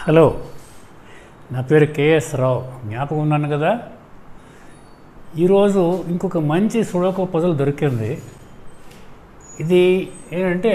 hello నా పేరు KS రావు జ్ఞాపకం ఉన్నాను కదా ఈరోజు ఇంకొక మంచి సుడోకో పజల్ దొరికింది ఇది ఏంటంటే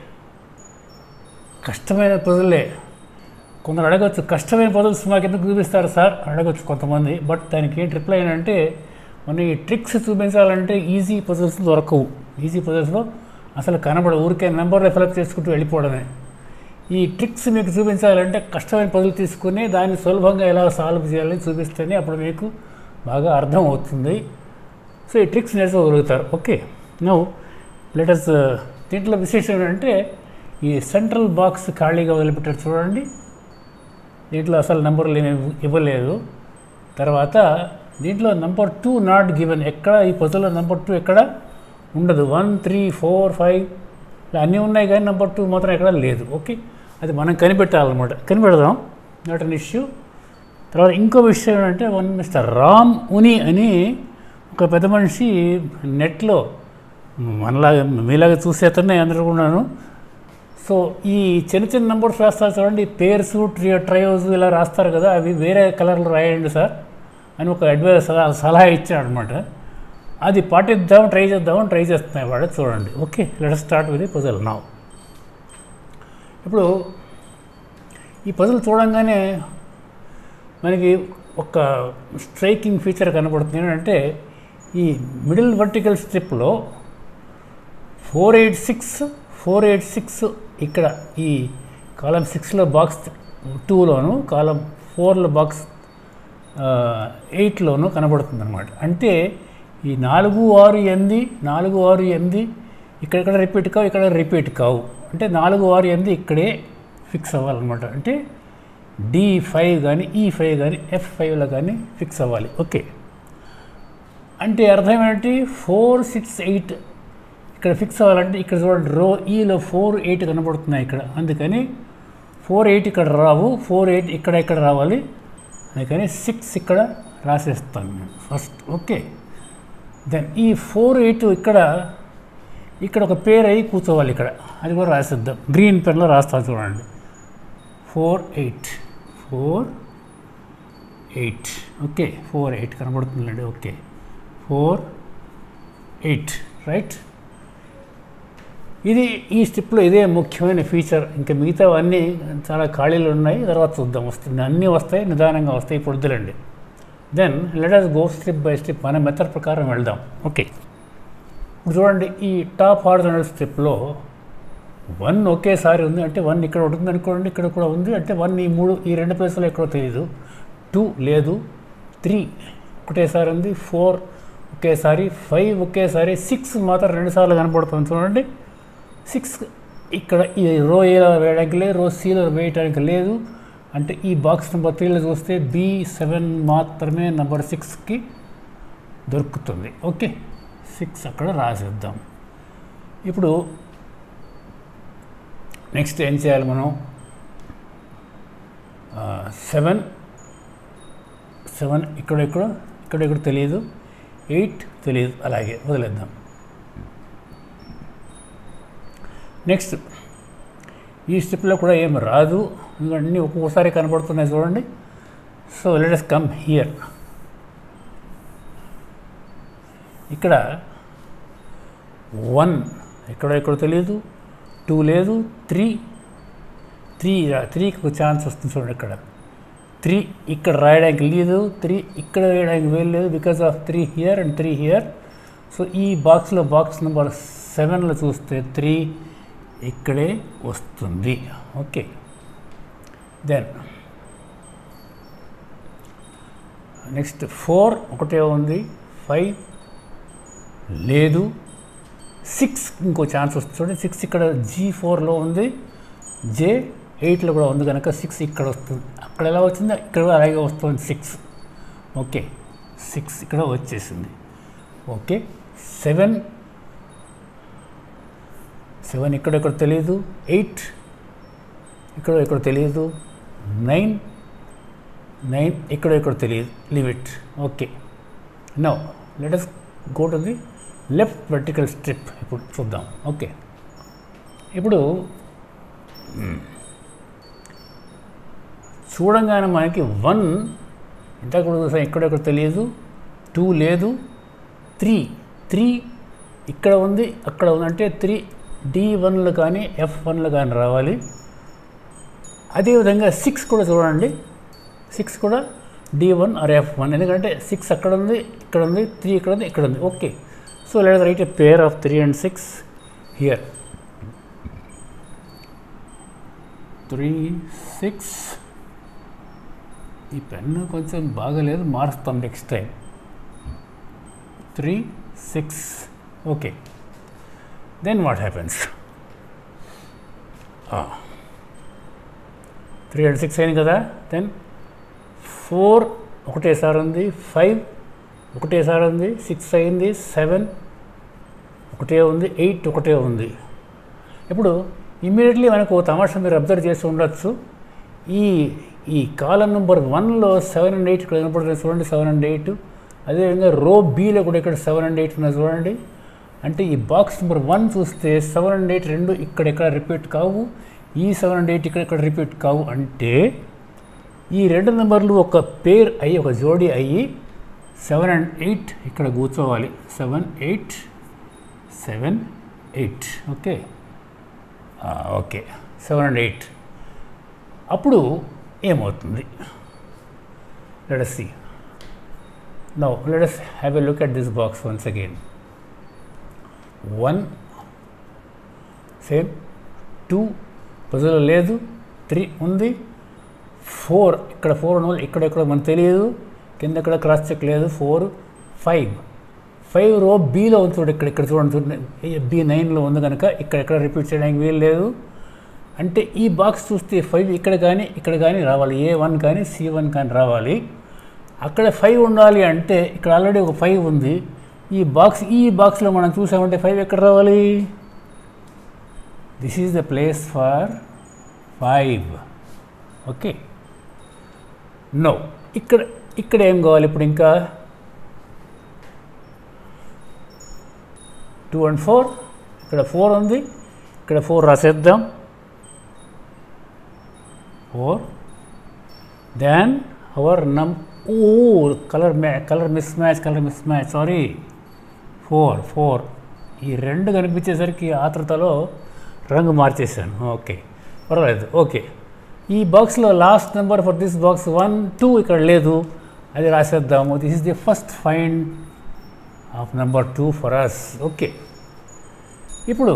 కష్టమైన పజలే కొందరు అడగచ్చు కష్టమైన పజల్స్ మాకు ఎందుకు చూపిస్తారు సార్ అడగచ్చు కొంతమంది బట్ దానికి ఏంటి రిప్లై ఏంటంటే మన ఈ ట్రిక్స్ చూపించాలంటే ఈజీ పజల్స్ దొరకవు ఈజీ పజల్స్లో అసలు కనబడ ఊరికే నెంబర్లో ఫిలప్ చేసుకుంటూ వెళ్ళిపోవడమే ఈ ట్రిక్స్ మీకు చూపించాలంటే కష్టమైన పదులు తీసుకుని దాన్ని సులభంగా ఎలా సాల్వ్ చేయాలని చూపిస్తేనే అప్పుడు మీకు బాగా అర్థం అవుతుంది సో ఈ ట్రిక్స్ నేర్చుకోగలుగుతారు ఓకే నో లెటస్ దీంట్లో విశేషం ఏంటంటే ఈ సెంట్రల్ బాక్స్ ఖాళీగా వదిలిపెట్టారు చూడండి దీంట్లో అసలు నెంబర్లు ఏమి ఇవ్వలేదు తర్వాత దీంట్లో నెంబర్ టూ నాట్ గివెన్ ఎక్కడ ఈ పజల్లో నెంబర్ టూ ఎక్కడ ఉండదు వన్ త్రీ ఫోర్ ఫైవ్ ఇలా అన్నీ ఉన్నాయి కానీ నెంబర్ టూ మాత్రం ఎక్కడ లేదు ఓకే అది మనం కనిపెట్టాలన్నమాట కనిపెడదాం నాట్ అన్ ఇష్యూ తర్వాత ఇంకో విషయం ఏంటంటే వన్ మిస్టర్ రామ్ ఉని అని ఒక పెద్ద మనిషి నెట్లో మనలాగా మీలాగా చూసే అతనే అందరూ కూడాను సో ఈ చిన్న చిన్న నెంబర్స్ రాస్తారు చూడండి పేర్స్ ట్రీ ట్రయోస్ ఇలా రాస్తారు కదా అవి వేరే కలర్లో రాయండి సార్ అని ఒక అడ్వైస్ సలహా సలహా ఇచ్చాడు అనమాట అది పాటిద్దాం ట్రై చేద్దాం ట్రై చేస్తున్నాయి వాడు చూడండి okay let start with puzzle నా ఇప్పుడు ఈ పజల్ చూడంగానే మనకి ఒక స్ట్రైకింగ్ ఫీచర్ కనబడుతుంది ఏంటంటే ఈ మిడిల్ వర్టికల్ స్ట్రిప్లో four eight six four eight six ఇక్కడ ఈ కాలం సిక్స్లో బాక్స్ టూలోను కాలం ఫోర్లో బాక్స్ ఎయిట్లోనూ కనబడుతుంది అనమాట అంటే ఈ నాలుగు ఆరు ఎనిమిది నాలుగు ఆరు ఎనిమిది ఇక్కడెక్కడ రిపీట్ కావు ఇక్కడ రిపీట్ కావు అంటే నాలుగు ఆరు ఎనిమిది ఇక్కడే ఫిక్స్ అవ్వాలన్నమాట అంటే డి ఫైవ్ కానీ ఈ ఫైవ్ కానీ ఎఫ్ ఫైవ్లో కానీ ఫిక్స్ అవ్వాలి ఓకే అంటే అర్థం ఏంటి ఫోర్ సిక్స్ ఎయిట్ ఇక్కడ ఫిక్స్ అవ్వాలంటే ఇక్కడ చూడండి రో ఈలో ఫోర్ ఎయిట్ కనబడుతున్నాయి ఇక్కడ అందుకని ఫోర్ ఎయిట్ ఇక్కడ రావు ఫోర్ ఎయిట్ ఇక్కడ ఇక్కడ రావాలి అందుకని సిక్స్ ఇక్కడ రాసేస్తాను నేను ఫస్ట్ ఓకే దెన్ ఈ ఫోర్ ఎయిట్ ఇక్కడ ఇక్కడ ఒక పేరు అయ్యి కూర్చోవాలి ఇక్కడ అది కూడా రాసేద్దాం గ్రీన్ పెన్లో రాస్తాను చూడండి four eight four eight okay four eight కనబడుతుందండి ఓకే ఫోర్ ఎయిట్ రైట్ ఇది ఈ స్టెప్లో ఇదే ముఖ్యమైన ఫీచర్ ఇంకా మిగతావన్నీ చాలా ఖాళీలు ఉన్నాయి తర్వాత చూద్దాం వస్తుంది అన్నీ వస్తాయి నిదానంగా వస్తాయి ఇప్పుడు వద్దులండి then letters go step by step మన మెథడ్ ప్రకారం వెళ్దాం ఓకే ఇప్పుడు చూడండి ఈ టాప్ హార్జనల్ స్టెప్లో వన్ ఒకేసారి ఉంది అంటే వన్ ఇక్కడ ఉంటుంది అనుకోండి ఇక్కడ కూడా ఉంది అంటే వన్ ఈ మూడు ఈ రెండు ప్లేస్లో ఎక్కడో తెలియదు టూ లేదు త్రీ ఒకటేసారి ఉంది ఫోర్ ఒకేసారి ఫైవ్ ఒకేసారి సిక్స్ మాత్రం రెండుసార్లు కనపడుతుంది చూడండి సిక్స్ ఇక్కడ ఈ రో ఏలో వేయడానికి లేదు రో సీలో వేయడానికి లేదు అంటే ఈ బాక్స్ నెంబర్ త్రీలో చూస్తే బి సెవెన్ మాత్రమే నెంబర్ సిక్స్కి దొరుకుతుంది ఓకే సిక్స్ అక్కడ రాసేద్దాం ఇప్పుడు నెక్స్ట్ ఏం చేయాలి మనం సెవెన్ సెవెన్ ఇక్కడ ఇక్కడ ఇక్కడ ఇక్కడ తెలియదు ఎయిట్ తెలియదు అలాగే వదిలేద్దాం నెక్స్ట్ ఈ స్టెప్లో కూడా ఏం రాదు అన్నీ ఒక్కొక్కసారి కనబడుతున్నాయి చూడండి సో లెటస్ కమ్ హియర్ ఇక్కడ వన్ ఎక్కడో ఎక్కడో తెలియదు టూ లేదు త్రీ త్రీ త్రీకి ఒక ఛాన్స్ వస్తుంది చూడండి ఇక్కడ త్రీ ఇక్కడ రాయడానికి లేదు త్రీ ఇక్కడ వేయడానికి వేలు లేదు because of three here and three here so ఈ బాక్స్లో బాక్స్ నెంబర్ సెవెన్లో చూస్తే త్రీ ఇక్కడే వస్తుంది ఓకే దెన్ నెక్స్ట్ ఫోర్ ఒకటే ఉంది ఫైవ్ లేదు సిక్స్ ఇంకో ఛాన్స్ వస్తుంది చూడండి సిక్స్ ఇక్కడ జీ ఫోర్లో ఉంది జే ఎయిట్లో కూడా ఉంది కనుక సిక్స్ ఇక్కడ వస్తుంది అక్కడ ఎలా వచ్చింది ఇక్కడ కూడా అలాగే వస్తుంది సిక్స్ ఓకే సిక్స్ ఇక్కడ వచ్చేసింది ఓకే సెవెన్ సెవెన్ ఇక్కడ ఇక్కడ తెలియదు ఎయిట్ ఇక్కడ ఇక్కడ తెలియదు నైన్ నైన్ ఇక్కడ ఇక్కడ తెలియదు leave it okay no let us go to the left vertical strip ఇప్పుడు చూద్దాం ఓకే ఇప్పుడు చూడంగానే మనకి వన్ ఇంత కూడా చూసాం ఎక్కడెక్కడ తెలియదు టూ లేదు త్రీ త్రీ ఇక్కడ ఉంది అక్కడ ఉంది అంటే త్రీ డి వన్లు కానీ ఎఫ్ వన్లు కానీ రావాలి అదేవిధంగా సిక్స్ కూడా చూడండి సిక్స్ కూడా D one or F one ఎందుకంటే సిక్స్ అక్కడ ఉంది ఇక్కడ ఉంది త్రీ ఇక్కడ ఉంది ఇక్కడ ఉంది okay so let write a pair of three and six here three six ఈ పెన్ను కొంచెం బాగలేదు మారుస్తాం next time three six okay then what happens three and six అయింది కదా దెన్ ఫోర్ ఒకటేసారి ఉంది ఫైవ్ ఒకటేసారి ఉంది సిక్స్ అయింది సెవెన్ ఒకటే ఉంది ఎయిట్ ఒకటే ఉంది ఇప్పుడు ఇమ్మీడియట్లీ మనకు ఓ తమాషా మీరు అబ్జర్వ్ చేసి ఉండొచ్చు ఈ ఈ కాలం నెంబర్ వన్లో సెవెన్ అండ్ ఎయిట్ ఇక్కడ కనపడుతుంది చూడండి సెవెన్ అండ్ ఎయిట్ అదేవిధంగా రో బీలో కూడా ఇక్కడ సెవెన్ అండ్ ఎయిట్ ఉన్నాయి చూడండి అంటే ఈ బాక్స్ నెంబర్ వన్ చూస్తే సెవెన్ అండ్ ఎయిట్ రెండు ఇక్కడ ఎక్కడ రిపీట్ కావు ఈ సెవెన్ అండ్ ఎయిట్ ఇక్కడ ఇక్కడ రిపీట్ కావు అంటే ఈ రెండు నెంబర్లు ఒక పేర్ అయ్యి ఒక జోడీ అయ్యి సెవెన్ అండ్ ఎయిట్ ఇక్కడ కూర్చోవాలి seven eight seven eight okay okay seven and eight అప్పుడు ఏమవుతుంది let us see now let us have a look at this box once again one same two పజలో లేదు త్రీ ఉంది ఫోర్ ఇక్కడ ఫోర్ ఉన్న ఇక్కడ ఎక్కడ మనకు తెలియదు కింద ఇక్కడ క్రాస్ చెక్ లేదు ఫోర్ ఫైవ్ ఫైవ్ రో బీలో ఉంది చూడండి ఇక్కడ ఇక్కడ చూడండి చూడండి బి నైన్లో ఉంది కనుక ఇక్కడ ఎక్కడ రిపీట్ చేయడానికి వీలు లేదు అంటే ఈ బాక్స్ చూస్తే ఫైవ్ ఇక్కడ కానీ ఇక్కడ కానీ రావాలి ఏ వన్ కానీ సి వన్ కానీ రావాలి అక్కడ ఫైవ్ ఉండాలి అంటే ఇక్కడ ఆల్రెడీ ఒక ఫైవ్ ఉంది ఈ బాక్స్ ఈ బాక్స్లో మనం చూసామంటే ఫైవ్ ఎక్కడ రావాలి this is the place for five okay no ఇక్కడ ఇక్కడ ఏం కావాలి ఇప్పుడు ఇంకా టూ అండ్ ఫోర్ ఇక్కడ ఫోర్ ఉంది ఇక్కడ ఫోర్ రాసేద్దాం ఫోర్ దెన్ అవర్ నమ్ ఓ కలర్ మ్యా colour mismatch colour mismatch sorry four four ఈ రెండు కనిపించేసరికి ఆతృతలో రంగు మార్చేసాను ఓకే పర్వాలేదు ఓకే ఈ బాక్స్లో last number for this box one two ఇక్కడ లేదు అది రాసేద్దాము this is the first find of number two for us okay ఇప్పుడు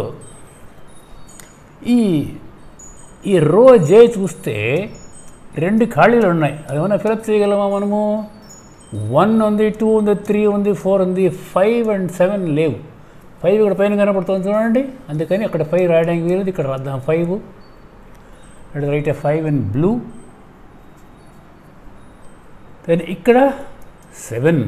ఈ ఈ రో జే చూస్తే రెండు ఖాళీలు ఉన్నాయి అది ఏమైనా ఫిలప్ చేయగలమా మనము వన్ ఉంది టూ ఉంది త్రీ ఉంది ఫోర్ ఉంది ఫైవ్ అండ్ సెవెన్ లేవు ఫైవ్ ఇక్కడ పైన కనపడుతుంది చూడండి అందుకని అక్కడ ఫైవ్ రాయడానికి వీలు ఇక్కడ రాద్దాం five and write a five in blue then ఇక్కడ సెవెన్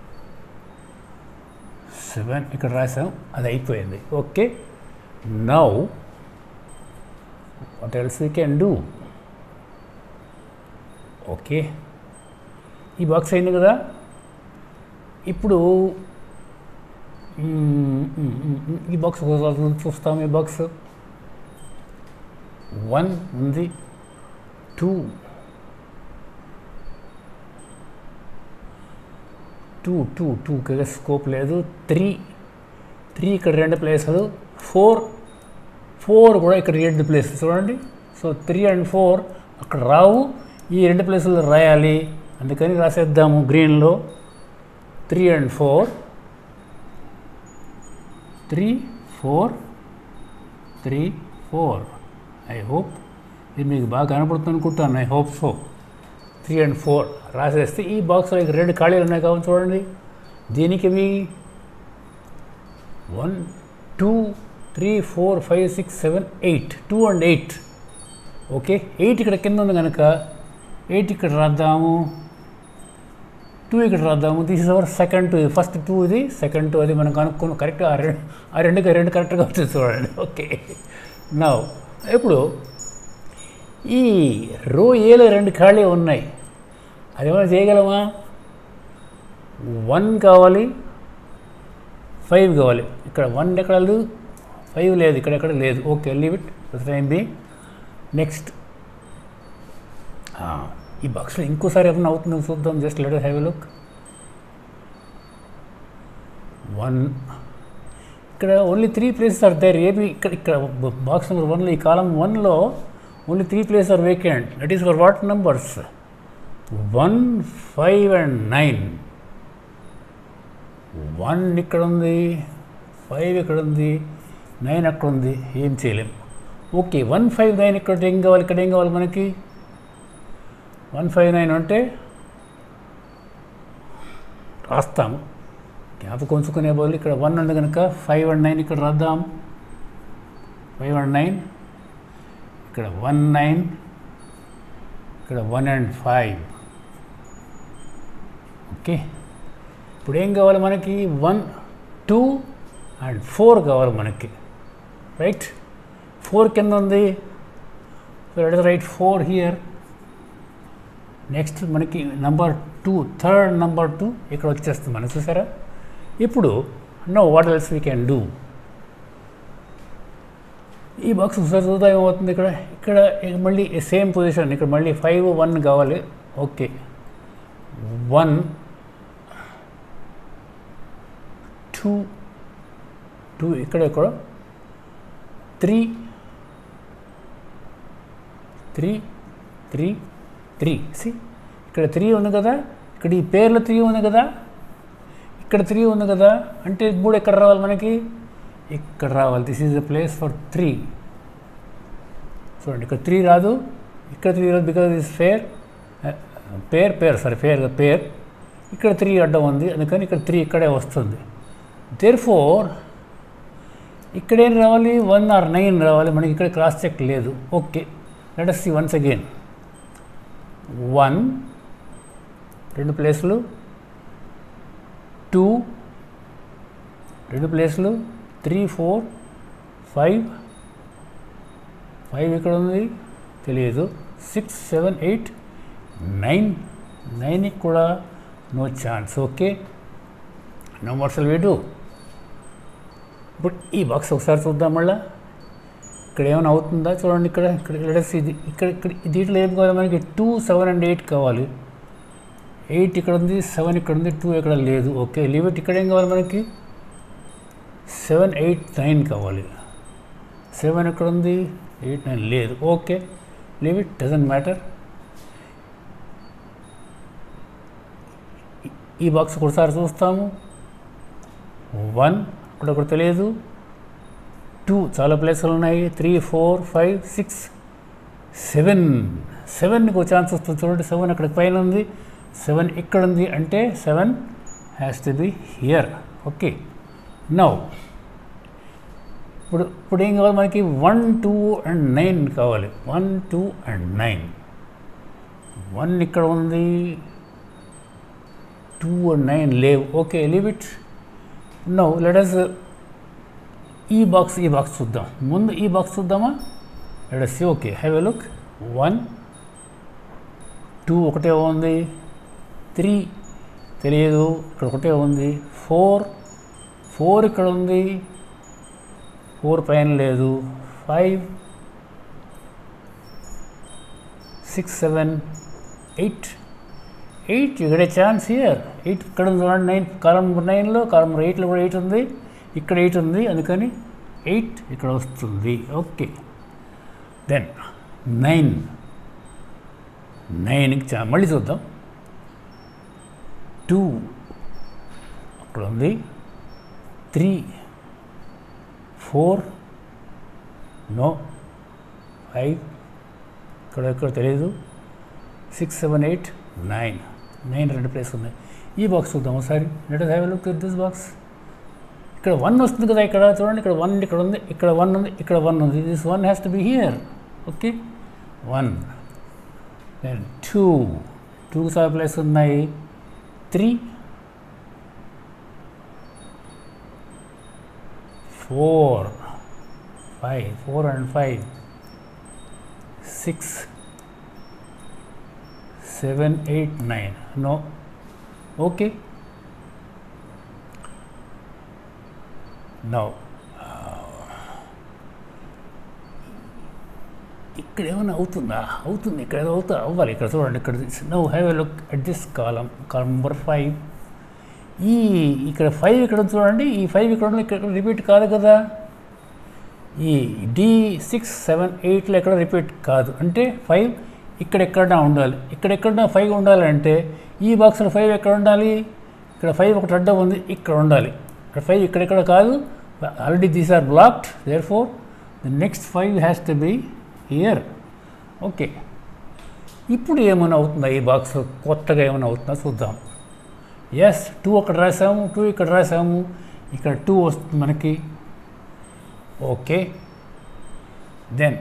సెవెన్ ఇక్కడ రాసాం అది అయిపోయింది okay now what else we can do okay ఈ బాక్స్ అయింది కదా ఇప్పుడు మ్మ్, మ్మ్, మ్మ్, మ్మ్, ఈ బాక్స్ ఒకసారి చూస్తాం ఈ బాక్స్ వన్ ఉంది టూ టూ టూ టూకి స్కోప్ లేదు త్రీ త్రీ ఇక్కడ రెండు ప్లేసులు ఫోర్ ఫోర్ కూడా ఇక్కడ రెండు ప్లేసెస్ చూడండి సో త్రీ అండ్ ఫోర్ అక్కడ రావు ఈ రెండు ప్లేసులు రాయాలి అందుకని రాసేద్దాము గ్రీన్లో three and four three four three four I hope ఇది మీకు బాగా కనపడుతుంది అనుకుంటాను I hope so three and four రాసేస్తే ఈ బాక్స్లో ఇక రెండు ఖాళీలు ఉన్నాయి కాబట్టి చూడండి దీనికి ఇవి one two three four five six seven eight two and eight okay eight ఇక్కడ కింద ఉంది కనుక ఎయిట్ ఇక్కడ రాద్దాము టూ ఇక్కడ రాద్దాము this is our second two first two ఇది సెకండ్ టూ అది మనం కనుక్కున్న కరెక్ట్ ఆ రెండు ఆ రెండుకి రెండు కరెక్ట్గా వచ్చింది చూడండి ఓకే నా ఇప్పుడు ఈ రో ఏలో రెండు ఖాళీ ఉన్నాయి అది ఏమైనా చేయగలమా వన్ కావాలి ఫైవ్ కావాలి ఇక్కడ వన్ ఎక్కడ లేదు ఫైవ్ లేదు ఇక్కడ ఎక్కడ లేదు okay leave it time be next ఈ బాక్స్లో ఇంకోసారి ఏమైనా అవుతుందో చూద్దాం just let have a look one ఇక్కడ only three places are there AB ఇక్కడ ఇక్కడ బాక్స్ నెంబర్ వన్లో ఈ కాలం వన్లో only three places are vacant that is for what numbers one five and nine one ఇక్కడ ఉంది ఫైవ్ ఇక్కడ ఉంది నైన్ అక్కడ ఉంది ఏం చేయలేం ఓకే వన్ ఫైవ్ నైన్ ఇక్కడ ఏం కావాలి ఇక్కడ ఏం కావాలి మనకి వన్ ఫైవ్ నైన్ అంటే రాస్తాము జ్ఞాపకం ఉంచుకునే బదులు ఇక్కడ వన్ ఉంది కనుక ఫైవ్ అండ్ నైన్ ఇక్కడ రాద్దాం ఫైవ్ అండ్ నైన్ ఇక్కడ వన్ నైన్ ఇక్కడ వన్ అండ్ ఫైవ్ ఓకే ఇప్పుడు ఏం కావాలి మనకి వన్ టూ అండ్ ఫోర్ కావాలి మనకి రైట్ ఫోర్ కింద ఉంది let write four here next మనకి number two third number two ఇక్కడ వచ్చేస్తుంది మనకు చూసారా ఇప్పుడు no what else we can do ఈ బాక్స్ ఒకసారి చూద్దాం ఏమవుతుంది ఇక్కడ ఇక్కడ ఇక మళ్ళీ సేమ్ పొజిషన్ ఇక్కడ మళ్ళీ ఫైవ్ వన్ కావాలి ఓకే వన్ టూ టూ ఇక్కడ ఇక్కడ three three three three see ఇక్కడ త్రీ ఉంది కదా ఇక్కడ ఈ పేర్లో త్రీ ఉంది కదా ఇక్కడ త్రీ ఉంది కదా అంటే మూడు ఎక్కడ రావాలి మనకి ఇక్కడ రావాలి this is the place for three చూడండి ఇక్కడ త్రీ రాదు ఇక్కడ త్రీ రాదు because is fair pair pair sorry fair pair ఇక్కడ త్రీ అడ్డం ఉంది అందుకని ఇక్కడ త్రీ ఇక్కడే వస్తుంది దేర్ ఫోర్ ఇక్కడేం రావాలి వన్ ఆర్ నైన్ రావాలి మనకి ఇక్కడ క్రాస్ చెక్ లేదు okay let us see once again one రెండు ప్లేసులు టూ రెండు ప్లేసులు త్రీ ఫోర్ ఫైవ్ ఫైవ్ ఇక్కడ ఉంది తెలియదు సిక్స్ సెవెన్ ఎయిట్ నైన్ నైన్కి కూడా నో ఛాన్స్ ఓకే నో మోర్సల్ వీ డూ ఇప్పుడు ఈ బాక్స్ ఒకసారి చూద్దాం మళ్ళా ఇక్కడ ఏమైనా అవుతుందా చూడండి ఇక్కడ ఇక్కడ లెటర్స్ ఇది ఇక్కడ ఇక్కడ దీంట్లో ఏం కావాలి మనకి టూ సెవెన్ అండ్ ఎయిట్ కావాలి ఎయిట్ ఇక్కడ ఉంది సెవెన్ ఇక్కడ ఉంది టూ ఇక్కడ లేదు ఓకే లీవ్ ఇట్ ఇక్కడ ఏం కావాలి మనకి సెవెన్ ఎయిట్ నైన్ కావాలి సెవెన్ ఇక్కడ ఉంది ఎయిట్ నైన్ లేదు okay leave it doesn't matter ఈ బాక్స్ ఒకసారి చూస్తాము వన్ ఇక్కడ ఒకటి తెలియదు టూ చాలా ప్లేసులు ఉన్నాయి three four five six seven సెవెన్కి ఒక ఛాన్స్ వస్తుంది చూడండి సెవెన్ అక్కడ పైన ఉంది సెవెన్ ఇక్కడ ఉంది అంటే seven has to be here okay now ఇప్పుడు ఇప్పుడు ఏం కావాలి మనకి వన్ టూ అండ్ నైన్ కావాలి one two and nine one ఇక్కడ ఉంది టూ అండ్ నైన్ లేవు okay leave it no let us ఈ బాక్స్ ఈ బాక్స్ చూద్దాం ముందు ఈ బాక్స్ చూద్దామా let us okay have a look one two ఒకటే ఉంది త్రీ తెలియదు ఇక్కడ ఒకటే ఉంది ఫోర్ ఫోర్ ఇక్కడ ఉంది ఫోర్ పైన లేదు five six seven eight eight ఇక్కడ ఛాన్స్ హియర్ ఎయిట్ ఇక్కడ ఉంది చూడండి నైన్ కాలం నెంబర్ నైన్లో కాలం నెంబర్ ఎయిట్లో కూడా ఎయిట్ ఉంది ఇక్కడ ఎయిట్ ఉంది అందుకని ఎయిట్ ఇక్కడ వస్తుంది ఓకే దెన్ నైన్ నైన్కి చా మళ్ళీ చూద్దాం టూ అక్కడ ఉంది త్రీ ఫోర్ నో ఫైవ్ ఇక్కడ ఎక్కడ తెలియదు six seven eight nine nine రెండు ప్లేస్ ఉన్నాయి ఈ బాక్స్ చూద్దాం ఒకసారి let have look at this box ఇక్కడ వన్ వస్తుంది కదా ఇక్కడ చూడండి ఇక్కడ వన్ ఇక్కడ ఉంది ఇక్కడ వన్ ఉంది ఇక్కడ వన్ ఉంది this one has to be here okay one then two two సార్ ప్లేస్ ఉన్నాయి three four five four and five six seven eight nine no okay no ఇక్కడ ఏమైనా అవుతుందా అవుతుంది ఇక్కడ ఏదో అవుతా అవ్వాలి ఇక్కడ చూడండి ఇక్కడ no have a look at this కాలం కాలం నెంబర్ ఫైవ్ ఈ ఇక్కడ ఫైవ్ ఇక్కడ ఉంది చూడండి ఈ ఫైవ్ ఇక్కడ ఉంది ఇక్కడ రిపీట్ కాదు కదా ఈ డి సిక్స్ సెవెన్ ఎయిట్లో ఎక్కడ రిపీట్ కాదు అంటే ఫైవ్ ఇక్కడెక్కడన్నా ఉండాలి ఇక్కడెక్కడన్నా ఫైవ్ ఉండాలంటే ఈ బాక్స్లో ఫైవ్ ఎక్కడ ఉండాలి ఇక్కడ ఫైవ్ ఒకటి అడ్డం ఉంది ఇక్కడ ఉండాలి ఇక్కడ ఫైవ్ ఇక్కడెక్కడ కాదు already these are blocked there four the next five has to be here okay ఇప్పుడు ఏమైనా అవుతుందా ఈ బాక్స్లో కొత్తగా ఏమైనా అవుతుందా చూద్దాం ఎస్ టూ అక్కడ రాసాము టూ ఇక్కడ రాసాము ఇక్కడ టూ వస్తుంది మనకి ఓకే దెన్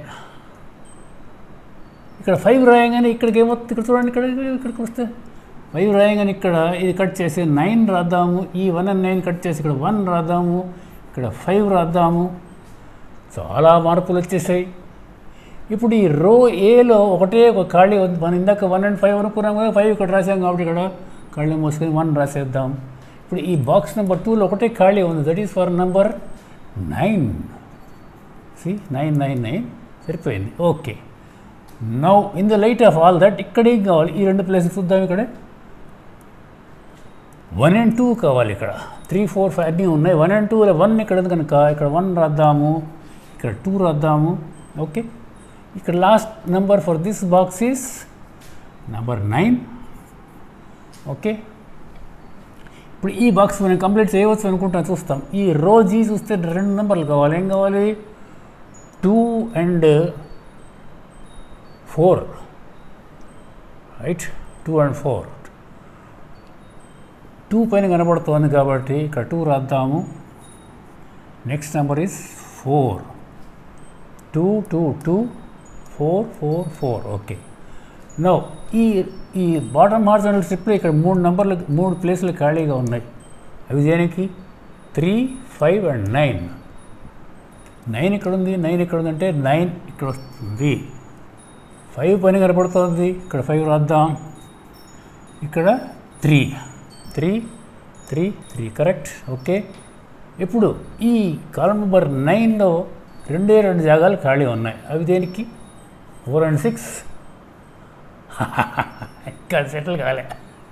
ఇక్కడ ఫైవ్ రాయంగానే ఇక్కడికి ఏమవుతుంది ఇక్కడ చూడండి ఇక్కడ ఇక్కడికి వస్తే ఫైవ్ రాయంగానే ఇక్కడ ఇది కట్ చేసి నైన్ రాద్దాము ఈ వన్ అండ్ నైన్ కట్ చేసి ఇక్కడ వన్ రాద్దాము ఇక్కడ ఫైవ్ రాద్దాము చాలా మార్పులు వచ్చేసాయి ఇప్పుడు ఈ రో ఏలో ఒకటే ఒక ఖాళీ ఉంది మనం ఇందాక వన్ అండ్ ఫైవ్ అనుకున్నాం కదా ఫైవ్ ఇక్కడ రాసాం కాబట్టి ఇక్కడ ఖాళీ మూసుకొని వన్ రాసేద్దాం ఇప్పుడు ఈ బాక్స్ నెంబర్ టూలో ఒకటే ఖాళీ ఉంది that is for number nine see nine nine nine సరిపోయింది okay now in the light of all that ఇక్కడ ఏం కావాలి ఈ రెండు ప్లేసెస్ చూద్దాం ఇక్కడ వన్ అండ్ టూ కావాలి ఇక్కడ త్రీ ఫోర్ ఫైవ్ అన్నీ ఉన్నాయి వన్ అండ్ టూలో వన్ ఇక్కడ ఉంది కనుక ఇక్కడ వన్ రాద్దాము ఇక్కడ టూ రాద్దాము ఓకే ఇక్కడ last number for this box is number nine okay ఇప్పుడు ఈ బాక్స్ మనం కంప్లీట్ చేయవచ్చు అనుకుంటాం చూస్తాం ఈ రో జీ చూస్తే రెండు నెంబర్లు కావాలి ఏం కావాలి two and four right two and four two పైన కనబడుతోంది కాబట్టి ఇక్కడ టూ రాద్దాము next number is four two two two four four four okay no ఈ ఈ బాటమ్ హార్జనల్ స్ట్రిప్లో ఇక్కడ మూడు నెంబర్లు మూడు ప్లేసులు ఖాళీగా ఉన్నాయి అవి దేనికి three five and nine nine ఇక్కడ ఉంది నైన్ ఇక్కడ ఉందంటే నైన్ ఇక్కడ వస్తుంది ఫైవ్ పైన కనపడుతుంది ఇక్కడ ఫైవ్ రాద్దాం ఇక్కడ three three three three correct okay ఇప్పుడు ఈ కాలం నెంబర్ నైన్లో రెండే రెండు జాగాలు ఖాళీ ఉన్నాయి అవి దేనికి ఫోర్ అండ్ సిక్స్ ఇక్కడ సెటిల్ కాలే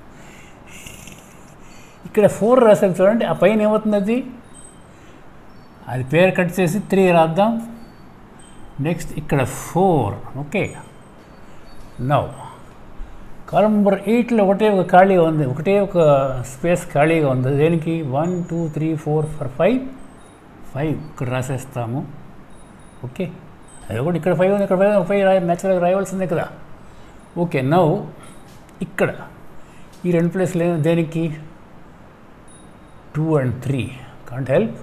ఇక్కడ ఫోర్ రాసాం చూడండి ఆ పైన ఏమవుతుంది అది అది పేరు కట్ చేసి త్రీ రాద్దాం నెక్స్ట్ ఇక్కడ ఫోర్ ఓకే నవ్ కాలం నెంబర్ ఎయిట్లో ఒకటే ఒక ఖాళీగా ఉంది ఒకటే ఒక స్పేస్ ఖాళీగా ఉంది దేనికి one two three four for five five ఇక్కడ రాసేస్తాము ఓకే అది ఒకటి ఇక్కడ ఫైవ్ ఉంది ఇక్కడ ఫైవ్ ఫైవ్ రాయ న్యాచురల్గా రాయవలసిందే కదా ఓకే నవ్ ఇక్కడ ఈ రెండు ప్లేస్లు ఏం దేనికి two and three can't help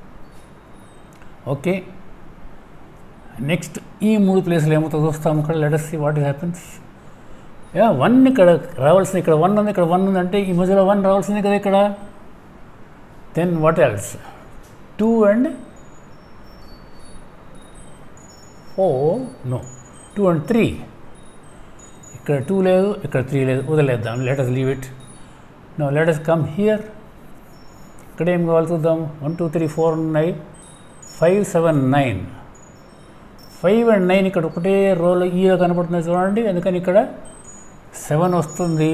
okay next ఈ మూడు ప్లేస్లు ఏమవుతుందో చూస్తాము ఇక్కడ let us see what happens yeah one ఇక్కడ రావాల్సింది ఇక్కడ వన్ ఉంది ఇక్కడ వన్ ఉంది అంటే ఈ మధ్యలో వన్ రావాల్సింది కదా ఇక్కడ then what else two and four no two and three ఇక్కడ టూ లేదు ఇక్కడ త్రీ లేదు వదిలేద్దాం let us leave it no let us come here ఇక్కడ ఏం కావాలి చూద్దాం వన్ టూ త్రీ ఫోర్ ఉన్నాయి five seven nine five and nine ఇక్కడ ఒకటే రోలో ఈలో కనపడుతుంది చూడండి అందుకని ఇక్కడ సెవెన్ వస్తుంది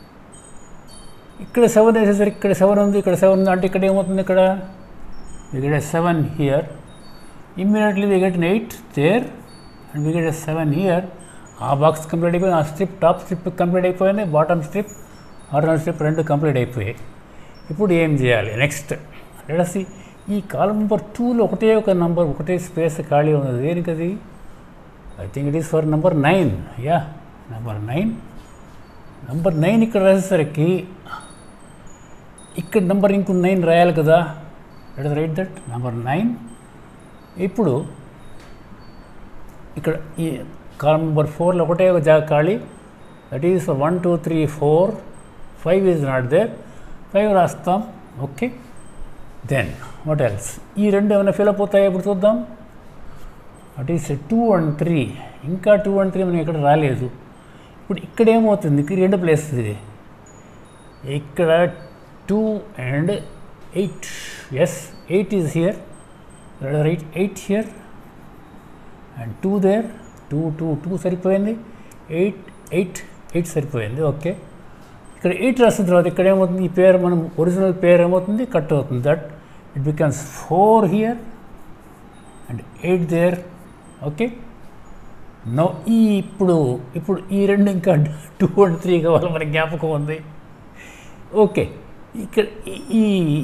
ఇక్కడ సెవెన్ వేసేసరికి ఇక్కడ సెవెన్ ఉంది ఇక్కడ సెవెన్ ఉంది అంటే ఇక్కడ ఏమవుతుంది ఇక్కడ ఇక్కడ seven here immediately we get eight there and we get seven here ఆ బాక్స్ కంప్లీట్ అయిపోయింది ఆ స్ట్రిప్ టాప్ స్ట్రిప్ కంప్లీట్ అయిపోయింది బాటమ్ స్ట్రిప్ హార్నల్ స్ట్రిప్ రెండు కంప్లీట్ అయిపోయాయి ఇప్పుడు ఏం చేయాలి నెక్స్ట్ లెడసి ఈ కాలం నెంబర్ టూలో ఒకటే ఒక నంబర్ ఒకటే స్పేస్ ఖాళీ ఉంది దేనికి అది I think it is for number nine yeah number nine number nine ఇక్కడ రాసేసరికి ఇక్కడ నెంబర్ ఇంకో నైన్ రాయాలి కదా let us write that number nine ఇప్పుడు ఇక్కడ ఈ కాలం నెంబర్ ఫోర్లో ఒకటే ఒక జాగా ఖాళీ that is one two three four five is not there five రాస్తాం ఓకే దెన్ వాట్ ఎల్స్ ఈ రెండు ఏమైనా ఫిలప్ అవుతాయో ఇప్పుడు చూద్దాం it is two and three ఇంకా టూ అండ్ త్రీ మనకి ఇక్కడ రాలేదు ఇప్పుడు ఇక్కడ ఏమవుతుంది ఈ రెండు ప్లేసెస్ ఇది ఇక్కడ two and eight yes eight is here right eight here and two there two two two సరిపోయింది ఎయిట్ ఎయిట్ ఎయిట్ సరిపోయింది ఓకే ఇక్కడ ఎయిట్ రాసిన తర్వాత ఇక్కడ ఏమవుతుంది ఈ పేరు మనం ఒరిజినల్ పేరు ఏమవుతుంది కట్ అవుతుంది that it becomes four here and eight there okay no ఈ ఇప్పుడు ఇప్పుడు ఈ రెండు ఇంకా టూ అండ్ త్రీ కావాలి మనకి జ్ఞాపకం ఉంది ఓకే ఇక్కడ ఈ- ఈ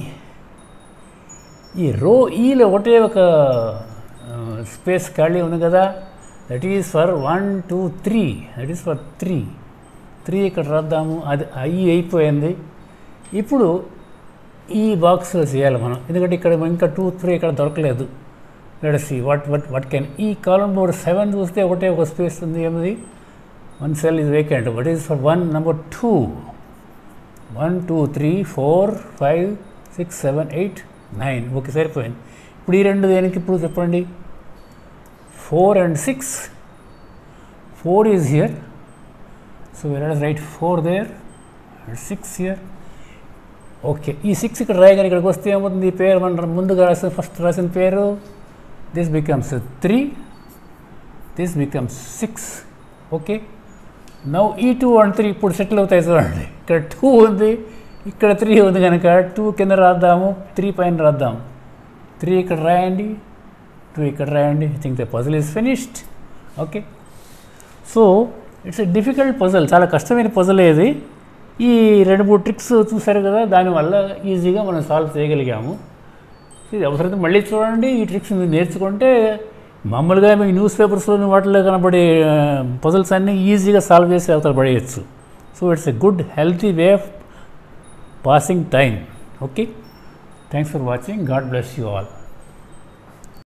ఈ రో ఈలో ఒకటే ఒక స్పేస్ ఖాళీ ఉంది కదా that is for one two three that is for three three ఇక్కడ రాద్దాము అది అయ్యి అయిపోయింది ఇప్పుడు ఈ బాక్స్లో చేయాలి మనం ఎందుకంటే ఇక్కడ ఇంకా టూ త్రీ ఇక్కడ దొరకలేదు let see what what what can ఈ కాలం బోర్డ్ సెవెన్ చూస్తే ఒకటే ఒక స్పేస్ ఉంది ఏమిది one cell is vacant what is for one number two one two three four five six seven eight nine okay సరిపోయింది ఇప్పుడు ఈ రెండు దేనికి ఇప్పుడు చెప్పండి four and six four is here so let write four there and six here okay ఈ six ఇక్కడ రాయగానే ఇక్కడికి వస్తే ఏమవుతుంది ఈ పేరు మనం ముందుగా రాసిన ఫస్ట్ రాసిన పేరు this becomes three this becomes six okay now ఈ టూ అండ్ త్రీ ఇప్పుడు సెటిల్ అవుతాయి చూడండి ఇక్కడ టూ ఉంది ఇక్కడ త్రీ ఉంది కనుక టూ కింద రాద్దాము త్రీ పైన రాద్దాం త్రీ ఇక్కడ రాయండి టూ ఇక్కడ రాయండి I think the puzzle is finished okay so it's a difficult puzzle చాలా కష్టమైన పజల్ ఇది ఈ రెండు మూడు ట్రిక్స్ చూసారు కదా దానివల్ల ఈజీగా మనం సాల్వ్ చేయగలిగాము ఇది అవసరమైతే మళ్ళీ చూడండి ఈ ట్రిక్స్ మీరు నేర్చుకుంటే మామూలుగా మీ న్యూస్ పేపర్స్లోని వాటిలో కనబడే పజల్స్ అన్నీ ఈజీగా సాల్వ్ చేసి అవతల పడేయచ్చు so it's a good healthy way of passing time okay thanks for watching God bless you all